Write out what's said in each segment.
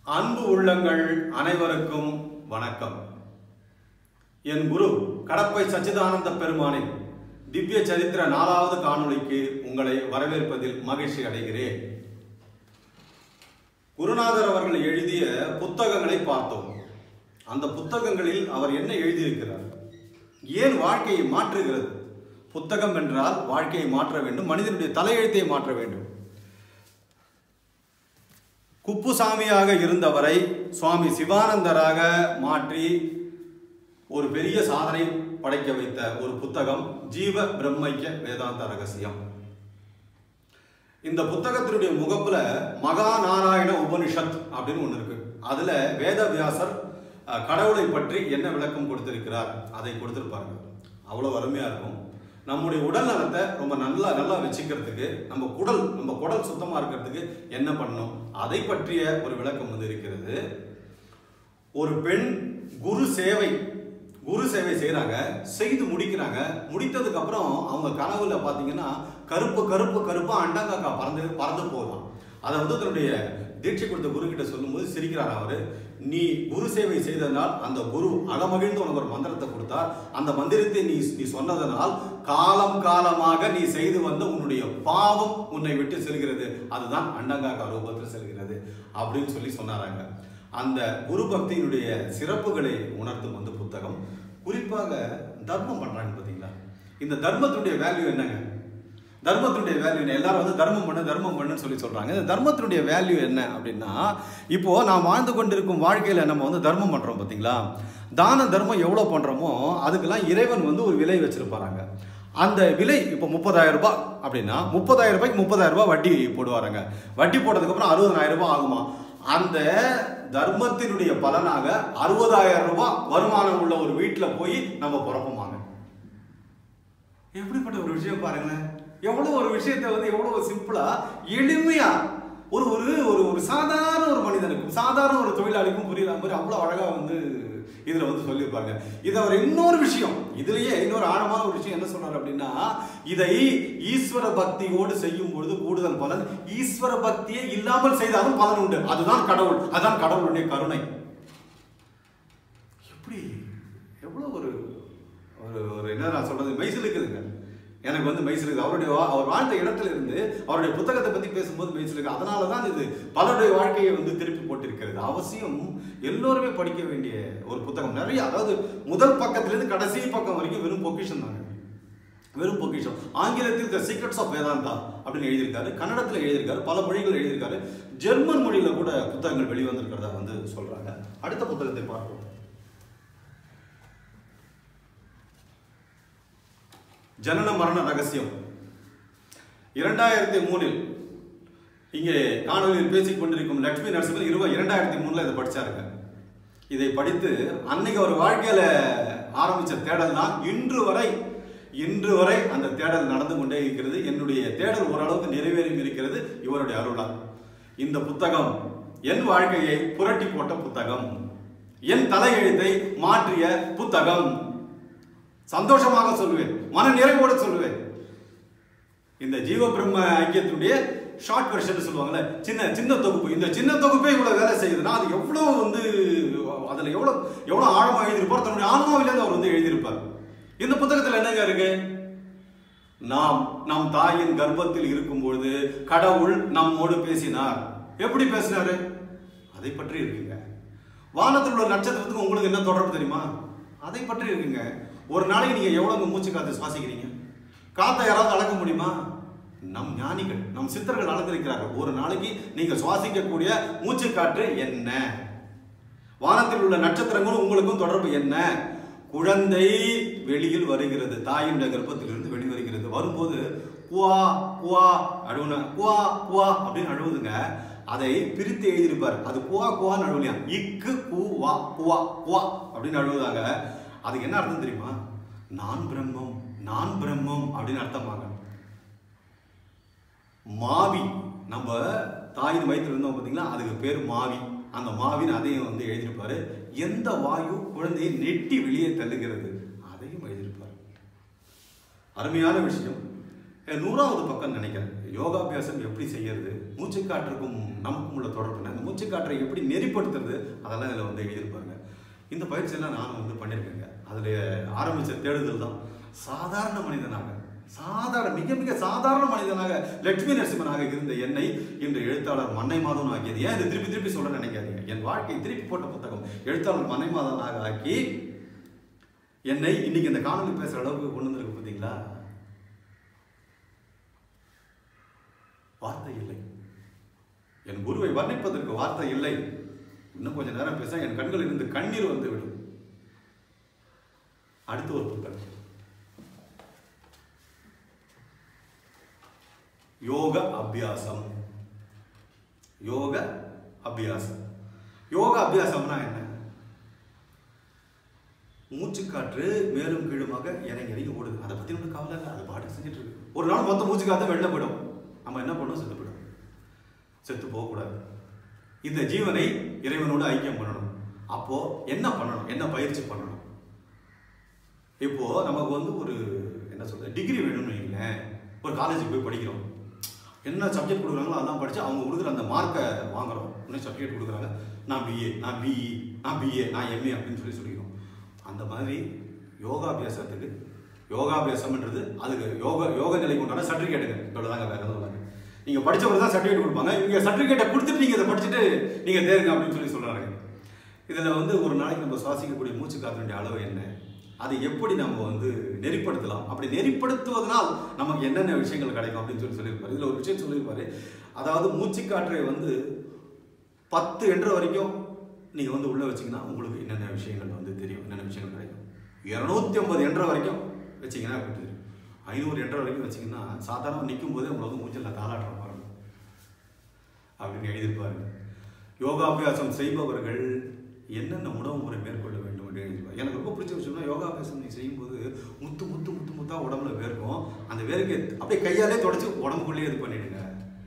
அன்பு உள்ளங்கள் அனைவருக்கும் வணக்கம் என் குரு கடப்பை சச்சிதானந்த பெருமானின் திவ்ய சரித்திர நாலாவது காணொளிக்கு உங்களை வரவேற்பதில் மகிழ்ச்சி அடைகிறேன் குருநாதர் அவர்கள் எழுதிய புத்தகங்களை பார்த்தோம் அந்த புத்தகங்களில் அவர் என்ன எழுதியிருக்கிறார் ஏன் வாழ்க்கையை மாற்றுகிறது புத்தகம் என்றால் வாழ்க்கையை மாற்ற வேண்டும் மனிதனுடைய தலையெழுத்தை மாற்ற வேண்டும் குப்புசாமியாக இருந்தவரை சுவாமி சிவானந்தராக மாற்றி ஒரு பெரிய சாதனை படைக்க வைத்த ஒரு புத்தகம் ஜீவ பிரம்மைக்க வேதாந்த ரகசியம் இந்த புத்தகத்தினுடைய முகப்புல மகாநாராயண உபனிஷத் அப்படின்னு ஒன்று இருக்கு அதுல வேதவியாசர் அஹ், கடவுளை பற்றி என்ன விளக்கம் கொடுத்திருக்கிறார் அதை கொடுத்திருப்பாங்க அவ்வளவு அருமையா இருக்கும் நம்முடைய உடல் நலத்தை ரொம்ப நல்லா நல்லா வச்சுக்கிறதுக்கு நம்ம குடல் நம்ம குடல் சுத்தமா இருக்கிறதுக்கு என்ன பண்ணணும் அதை பற்றிய ஒரு விளக்கம் வந்து இருக்கிறது ஒரு பெண் குரு சேவை குரு சேவை செய்றாங்க செய்து முடிக்கிறாங்க முடித்ததுக்கு அப்புறம் அவங்க கனவுல பாத்தீங்கன்னா கருப்பு கருப்பு கருப்பா அண்டங்காக்கா பறந்து பறந்து போகலாம் அதை வந்து தன்னுடைய தீட்சை கொடுத்த குரு கிட்ட சொல்லும்போது சிரிக்கிறார் அவரு நீ குரு சேவை செய்ததனால் அந்த குரு அகமகிழ்ந்து உனக்கு ஒரு மந்திரத்தை கொடுத்தார் அந்த மந்திரத்தை நீ நீ சொன்னதனால் காலம் காலமாக நீ செய்து வந்த உன்னுடைய பாவம் உன்னை விட்டு செல்கிறது அதுதான் அண்டங்காக்கா ரூபத்தில் செல்கிறது அப்படின்னு சொல்லி சொன்னாராங்க அந்த குரு பக்தியினுடைய சிறப்புகளை உணர்த்தும் அந்த புத்தகம் குறிப்பாக தர்மம் பண்றாங்க பார்த்தீங்களா இந்த தர்மத்தினுடைய வேல்யூ என்னங்க தர்மத்தினுடைய வேல்யூ என்ன எல்லாரும் வந்து தர்மம் பண்ணு தர்மம் பண்ணுன்னு சொல்லி சொல்றாங்க இந்த தர்மத்தினுடைய வேல்யூ என்ன அப்படின்னா இப்போ நாம் வாழ்ந்து கொண்டிருக்கும் வாழ்க்கையில நம்ம வந்து தர்மம் பண்றோம் பார்த்தீங்களா தான தர்மம் எவ்வளோ பண்றோமோ அதுக்கெல்லாம் இறைவன் வந்து ஒரு விலை வச்சிருப்பாராங்க அந்த விலை இப்போ முப்பதாயிரம் ரூபாய் அப்படின்னா முப்பதாயிரம் ரூபாய்க்கு முப்பதாயிரம் ரூபாய் வட்டி போடுவாராங்க வட்டி போட்டதுக்கு அப்புறம் அறுபதாயிரம் ரூபாய் ஆகுமா அந்த தர்மத்தினுடைய பலனாக அறுபதாயிரம் ரூபாய் வருமானம் உள்ள ஒரு வீட்டில் போய் நம்ம பிறப்போமாங்க எப்படிப்பட்ட ஒரு விஷயம் பாருங்களேன் எவ்வளவு ஒரு விஷயத்தை வந்து எவ்வளவு சிம்பிளா எளிமையா ஒரு ஒரு ஒரு ஒரு சாதாரண ஒரு மனிதனுக்கும் சாதாரண ஒரு தொழிலாளிக்கும் புரியுற மாதிரி அவ்வளவு அழகா வந்து இதுல வந்து சொல்லியிருப்பாங்க இது அவர் இன்னொரு விஷயம் இதுலயே இன்னொரு ஆழமான ஒரு விஷயம் என்ன சொல்றாரு அப்படின்னா இதை ஈஸ்வர பக்தியோடு செய்யும் பொழுது கூடுதல் பலன் ஈஸ்வர பக்தியே இல்லாமல் செய்தாலும் பலன் உண்டு அதுதான் கடவுள் அதுதான் கடவுளுடைய கருணை எப்படி எவ்வளோ ஒரு ஒரு ஒரு என்ன நான் சொல்றது மெய்சில் இருக்குதுங்க எனக்கு வந்து மெய்சில் இருக்குது அவருடைய வா- அவர் வாழ்ந்த இடத்துல இருந்து அவருடைய புத்தகத்தை பத்தி பேசும்போது மெய்சில் இருக்கு அதனால தான் இது பலருடைய வாழ்க்கையை வந்து திருப்பி போட்டிருக்கிறது அவசியம் எல்லோருமே படிக்க வேண்டிய ஒரு புத்தகம் நிறைய அதாவது முதல் பக்கத்திலிருந்து கடைசி பக்கம் வரைக்கும் வெறும் பொக்கிஷன் தாங்க வெறும் பொக்கிஷம் ஆங்கிலத்தில் த சீக்ரெட்ஸ் ஆஃப் வேதாந்தா அப்படின்னு எழுதியிருக்காரு கன்னடத்தில் எழுதியிருக்காரு பல மொழிகள் எழுதியிருக்காரு ஜெர்மன் மொழியில கூட புத்தகங்கள் வெளிவந்திருக்கிறதா வந்து சொல்றாங்க அடுத்த புத்தகத்தை பார்ப்போம் ஜனன மரண ரகசியம் இரண்டாயிரத்தி மூணில் இங்கே காணொலியில் பேசிக் கொண்டிருக்கும் லட்சுமி நரசிம்மன் இருபது இரண்டாயிரத்தி மூணுல இதை படிச்சாருங்க இதை படித்து அன்னைக்கு அவர் வாழ்க்கையில ஆரம்பிச்ச தேடல் தான் இன்று வரை இன்று வரை அந்த தேடல் நடந்து கொண்டே இருக்கிறது என்னுடைய தேடல் ஓரளவுக்கு நிறைவேறி இருக்கிறது இவருடைய அருளால் இந்த புத்தகம் என் வாழ்க்கையை புரட்டி போட்ட புத்தகம் என் தலையெழுத்தை மாற்றிய புத்தகம் சந்தோஷமாக சொல்லுவேன் மன நிறைவோடு சொல்லுவேன் இந்த ஜீவ பிரம்ம ஐக்கியத்தினுடைய ஷார்ட் வெர்ஷன் சொல்லுவாங்கல்ல சின்ன சின்ன தொகுப்பு இந்த சின்ன தொகுப்பே இவ்வளவு வேலை செய்யுதுன்னா அது எவ்வளவு வந்து அதுல எவ்வளவு எவ்வளவு ஆழமா எழுதியிருப்பார் தன்னுடைய ஆன்மாவிலேருந்து அவர் வந்து எழுதியிருப்பார் இந்த புத்தகத்துல என்னங்க இருக்கு நாம் நம் தாயின் கர்ப்பத்தில் இருக்கும் பொழுது கடவுள் நம்மோடு பேசினார் எப்படி பேசினாரு அதை பற்றி இருக்குங்க வானத்தில் உள்ள நட்சத்திரத்துக்கு உங்களுக்கு என்ன தொடர்பு தெரியுமா அதை பற்றி இருக்குங்க ஒரு நாளைக்கு நீங்க எவ்வளவு மூச்சு காத்து சுவாசிக்கிறீங்க காத்தை யாராவது அளக்க முடியுமா நம் ஞானிகள் நம் சித்தர்கள் அளந்திருக்கிறார்கள் ஒரு நாளைக்கு நீங்க சுவாசிக்கக்கூடிய மூச்சு காற்று என்ன வானத்தில் உள்ள நட்சத்திரங்களும் உங்களுக்கும் தொடர்பு என்ன குழந்தை வெளியில் வருகிறது தாயினுடைய கர்ப்பத்திலிருந்து வெளிவருகிறது வரும்போது குவா குவா அழுவுன குவா குவா அப்படின்னு அழுவுதுங்க அதை பிரித்து எழுதியிருப்பார் அது குவா குவான்னு அழுவலையா இக்கு குவா குவா குவா அப்படின்னு அழுவுதாங்க அதுக்கு என்ன அர்த்தம் தெரியுமா நான் பிரம்மம் நான் பிரம்மம் அப்படின்னு அர்த்தமாங்க மாவி நம்ம தாயின் வயிற்றுல இருந்தோம் பார்த்தீங்களா அதுக்கு பேர் மாவி அந்த மாவின் அதையும் வந்து எழுதியிருப்பாரு எந்த வாயு குழந்தையை நெட்டி வெளியே தள்ளுகிறது அதையும் எழுதியிருப்பாரு அருமையான விஷயம் அஹ் நூறாவது பக்கம் நினைக்கிறேன் யோகாபியாசம் எப்படி செய்யறது மூச்சுக்காற்றுக்கும் நமக்கும் உள்ள தொடர்பு என்ன அந்த மூச்சுக்காற்றை எப்படி நெறிப்படுத்துறது அதெல்லாம் இதில் வந்து எழுதியிருப்பாங்க இந்த பயிற்சியெல்லாம் நானும் வந்து பண்ணியிருக்கேங்க அதில் ஆரம்பித்த தேடுதல் தான் சாதாரண மனிதனாக சாதாரண மிக மிக சாதாரண மனிதனாக லட்சுமி நரசிம்மனாக இருந்த என்னை இன்று எழுத்தாளர் மன்னை மாதவன் ஆக்கியது ஏன் இதை திருப்பி திருப்பி சொல்ல நினைக்காதீங்க என் வாழ்க்கை திருப்பி போட்ட புத்தகம் எழுத்தாளர் மன்னை மாதவனாக ஆக்கி என்னை இன்னைக்கு இந்த காணொலி பேசுற அளவுக்கு கொண்டு வந்திருக்கு பார்த்தீங்களா வார்த்தை இல்லை என் குருவை வர்ணிப்பதற்கு வார்த்தை இல்லை இன்னும் கொஞ்ச நேரம் பேச என் கண்களில் இருந்து கண்ணீர் வந்து விடும் அடுத்த ஒரு புத்தகம் யோக அபியாசம் யோக அபியாசம் யோக அபியாசம்னா என்ன மூச்சுக்காற்று மேலும் கீழுமாக இறங்கி இறங்கி ஓடுது அதை பத்தி ஒன்றும் கவலை இல்லை அதை பாட்டு செஞ்சுட்டு இருக்கு ஒரு நாள் மொத்த மூச்சுக்காற்று வெளில போயிடும் நம்ம என்ன பண்ணணும் செத்து போயிடும் செத்து போகக்கூடாது இந்த ஜீவனை இறைவனோடு ஐக்கியம் பண்ணணும் அப்போ என்ன பண்ணணும் என்ன பயிற்சி பண்ணணும் இப்போ நமக்கு வந்து ஒரு என்ன சொல்றது டிகிரி வேணும்னு வைங்களேன் ஒரு காலேஜுக்கு போய் படிக்கிறோம் என்ன சப்ஜெக்ட் கொடுக்குறாங்களோ அதெல்லாம் படிச்சு அவங்க கொடுக்குற அந்த மார்க்கை வாங்குறோம் இன்னும் சர்டிஃபிகேட் கொடுக்குறாங்க நான் பிஏ நான் பிஇ நான் பிஏ நான் எம்ஏ அப்படின்னு சொல்லி சொல்லிக்கிறோம் அந்த மாதிரி யோகாபியாசத்துக்கு யோகாபியாசம்ன்றது அதுக்கு யோக யோக நிலைக்கு உண்டான சர்டிஃபிகேட்டுங்க இவ்வளோதாங்க வேற எதுவும் இல்லைங்க நீங்கள் படிச்சவங்க தான் சர்டிஃபிகேட் கொடுப்பாங்க இவங்க சர்டிஃபிகேட்டை கொடுத்துட்டு நீங்கள் இதை படிச்சுட்டு நீங்கள் தேருங்க அப்படின்னு சொல்லி சொல்கிறாங்க இதில் வந்து ஒரு நாளைக்கு நம்ம சுவாசிக்கக்கூடிய மூச்சு காற்றினுடைய அளவு என்ன அதை எப்படி நம்ம வந்து நெறிப்படுத்தலாம் அப்படி நெறிப்படுத்துவதனால் நமக்கு என்னென்ன விஷயங்கள் கிடைக்கும் அப்படின்னு சொல்லி சொல்லியிருப்பாரு இதில் ஒரு விஷயம் சொல்லியிருப்பாரு அதாவது மூச்சுக்காற்றை வந்து பத்து என்ற வரைக்கும் நீங்கள் வந்து உள்ளே வச்சீங்கன்னா உங்களுக்கு என்னென்ன விஷயங்கள் வந்து தெரியும் என்னென்ன விஷயங்கள் கிடைக்கும் இரநூத்தி ஐம்பது என்ற வரைக்கும் வச்சீங்கன்னா அப்படி தெரியும் ஐநூறு என்ற வரைக்கும் வச்சீங்கன்னா சாதாரண நிற்கும் போதே உங்களை வந்து மூச்சில் தாளாட்டுற பாருங்க அப்படின்னு எழுதியிருப்பாருங்க யோகாபியாசம் செய்பவர்கள் என்னென்ன உணவு முறை மேற்கொள்ள வேண்டும் என்று எழுதியிருப்பார் எனக்கு ரொம்ப பிடிச்ச விஷயம்னா யோகாபியாசம் நீ செய்யும்போது முத்து முத்து முத்து முத்தா உடம்புல வேர்க்கும் அந்த வேர்க்கை அப்படியே கையாலே தொடச்சி உடம்புக்குள்ளேயே இது பண்ணிடுங்க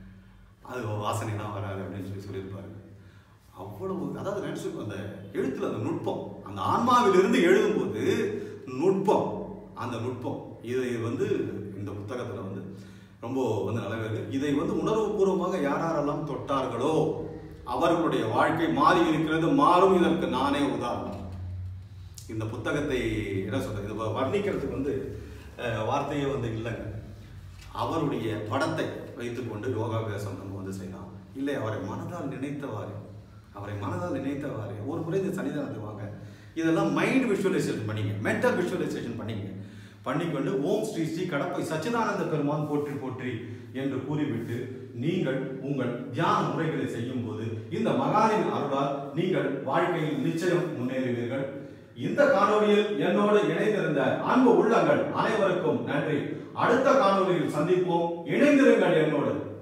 அது வாசனைலாம் வராது அப்படின்னு சொல்லி சொல்லியிருப்பாரு அவ்வளவு அதாவது நினைச்சு அந்த எழுத்துல அந்த நுட்பம் அந்த ஆன்மாவிலிருந்து எழுதும்போது நுட்பம் அந்த நுட்பம் இதை வந்து இந்த புத்தகத்துல வந்து ரொம்ப வந்து நல்லாவே இருக்கு இதை வந்து உணர்வுபூர்வமாக யார் யாரெல்லாம் தொட்டார்களோ அவர்களுடைய வாழ்க்கை மாறி இருக்கிறது மாறும் இதற்கு நானே உதாரணம் இந்த புத்தகத்தை என்ன சொல்றது இது வர்ணிக்கிறதுக்கு வந்து அஹ், வார்த்தையே வந்து இல்லைங்க அவருடைய படத்தை வைத்துக்கொண்டு யோகாபியாசம் நம்ம வந்து செய்யலாம் இல்லை அவரை மனதால் நினைத்தவாறு அவரை மனதால் நினைத்தவாறு ஒரு முறை இந்த சன்னிதானத்துக்கு வாங்க இதெல்லாம் மைண்ட் விஷுவலைசேஷன் பண்ணிங்க மென்டல் விஷுவலைசேஷன் பண்ணிங்க பண்ணிக்கொண்டு ஓம் ஸ்ரீ ஸ்ரீ கடப்பை சச்சிதானந்த பெருமான் போற்றி போற்றி என்று கூறிவிட்டு நீங்கள் உங்கள் தியான முறைகளை செய்யும் போது இந்த மகானின் அருளால் நீங்கள் வாழ்க்கையில் நிச்சயம் முன்னேறுவீர்கள் இந்த காணொளியில் என்னோடு இணைந்திருந்த அன்பு உள்ளங்கள் அனைவருக்கும் நன்றி அடுத்த காணொளியில் சந்திப்போம் இணைந்திருங்கள் என்னோடு